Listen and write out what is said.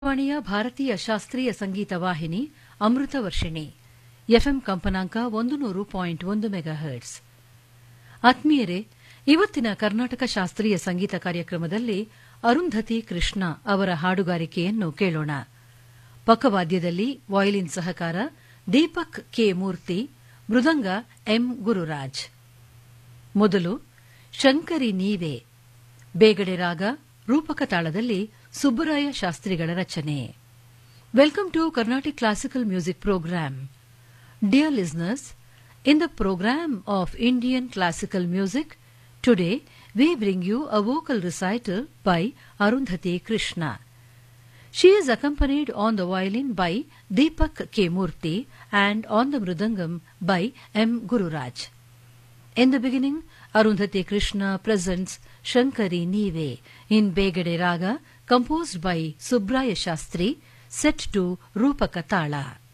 ವಾಣಿಯ ಭಾರತೀಯ ಶಾಸ್ತ್ರೀಯ ಸಂಗೀತ ವಾಹಿನಿ ಅಮೃತ ವರ್ಷಿಣಿ ಎಫ್ಎಂ ಕಂಪನಾಂಕ ಒಂದು ನೂರು ಪಾಯಿಂಟ್ ಒಂದು ಮೆಗಾ ಹರ್ಟ್ಸ್ ಆತ್ಮೀಯರೇ ಇವತ್ತಿನ ಕರ್ನಾಟಕ ಶಾಸ್ತ್ರೀಯ ಸಂಗೀತ ಕಾರ್ಯಕ್ರಮದಲ್ಲಿ ಅರುಂಧತಿ ಕೃಷ್ಣ ಅವರ ಹಾಡುಗಾರಿಕೆಯನ್ನು ಕೇಳೋಣ ಪಕ್ಕವಾದ್ಯದಲ್ಲಿ ವಾಯಲಿನ್ ಸಹಕಾರ ದೀಪಕ್ ಕೆ ಮೂರ್ತಿ ಮೃದಂಗ ಎಂ ಗುರುರಾಜ್ ಮೊದಲು ಶಂಕರಿ ನೀವೇ ಬೇಗಡೆ ರಾಗ ರೂಪಕ ತಾಳದಲ್ಲಿ ಸುಬ್ಬರಾಯ ಶಾಸ್ತ್ರಿಗಳ ರಚನೆ welcome to Carnatic classical music programme dear listeners in the programme of Indian classical music today we bring you a vocal recital by Arundhati Krishna She is accompanied on the violin by Deepak K. Murthy and on the mridangam by M. Gururaj. In the beginning, Arundhati Krishna presents Shankari Nive in Begade Raga, composed by Subraya Shastri, set to Rupaka Tala.